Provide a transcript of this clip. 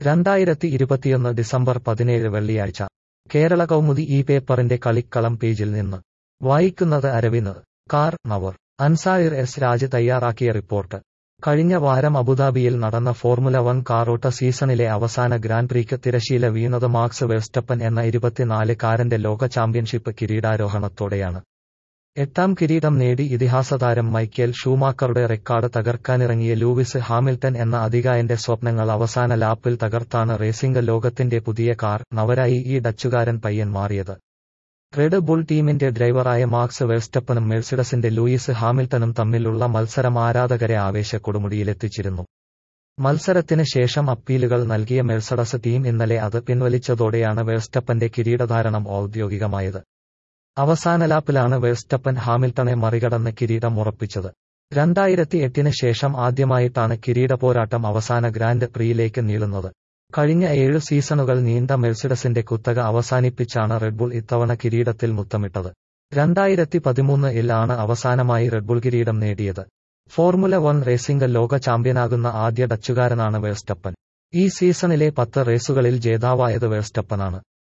രണ്ടായിരത്തി ഇരുപത്തിയൊന്ന് ഡിസംബർ പതിനേഴ് വെള്ളിയാഴ്ച കേരള കൗമുദി ഈ പേപ്പറിന്റെ കളിക്കളം പേജിൽ നിന്ന് വായിക്കുന്നത് അരവിന്ദ് കാർ നവർ അൻസായിർ എസ് രാജ് തയ്യാറാക്കിയ റിപ്പോർട്ട് കഴിഞ്ഞ വാരം അബുദാബിയിൽ നടന്ന ഫോർമുല വൺ കാറോട്ട സീസണിലെ അവസാന ഗ്രാൻഡ് പ്രീക്ക് തിരശീല വീണത് മാക്സ് വെർസ്റ്റപ്പൻ എന്ന ഇരുപത്തിനാല് കാരന്റെ ലോക ചാമ്പ്യൻഷിപ്പ് കിരീടാരോഹണത്തോടെയാണ് എട്ടാം കിരീടം നേടി ഇതിഹാസതാരം മൈക്കേൽ ഷൂമാക്കറുടെ റെക്കോർഡ് തകർക്കാനിറങ്ങിയ ലൂവിസ് ഹാമിൽട്ടൺ എന്ന അധികായന്റെ സ്വപ്നങ്ങൾ അവസാന ലാപ്പിൽ തകർത്താണ് റേസിംഗ് ലോകത്തിന്റെ പുതിയ കാർ നവരായി ഈ ഡച്ചുകാരൻ പയ്യൻ മാറിയത് റെഡ് ബുൾ ടീമിന്റെ ഡ്രൈവറായ മാക്സ് വെർസ്റ്റപ്പനും മെഴ്സിഡസിന്റെ ലൂയിസ് ഹാമിൽട്ടണും തമ്മിലുള്ള മത്സരം ആരാധകരെ ആവേശക്കൊടുമുടിയിലെത്തിച്ചിരുന്നു മത്സരത്തിന് ശേഷം അപ്പീലുകൾ നൽകിയ മെഴ്സഡസ് ടീം ഇന്നലെ അത് പിൻവലിച്ചതോടെയാണ് വെർസ്റ്റപ്പന്റെ കിരീടധാരണം ഔദ്യോഗികമായത് അവസാന ലാപ്പിലാണ് വെർസ്റ്റപ്പൻ ഹാമിൽട്ടണെ മറികടന്ന് കിരീടം ഉറപ്പിച്ചത് രണ്ടായിരത്തി എട്ടിന് ശേഷം ആദ്യമായിട്ടാണ് കിരീട പോരാട്ടം അവസാന ഗ്രാൻഡ് പ്രീയിലേക്ക് നീളുന്നത് കഴിഞ്ഞ ഏഴ് സീസണുകൾ നീണ്ട മെഴ്സിഡസിന്റെ കുത്തക അവസാനിപ്പിച്ചാണ് റെഡ്ബുൾ ഇത്തവണ കിരീടത്തിൽ മുത്തമിട്ടത് രണ്ടായിരത്തി പതിമൂന്നിൽ ആണ് അവസാനമായി റെഡ്ബുൾ കിരീടം നേടിയത് ഫോർമുല വൺ റേസിംഗ് ലോക ചാമ്പ്യനാകുന്ന ആദ്യ ഡച്ചുകാരനാണ് വേഴ്സ്റ്റപ്പൻ ഈ സീസണിലെ പത്ത് റേസുകളിൽ ജേതാവായത് വേഴ്സ്റ്റപ്പനാണ്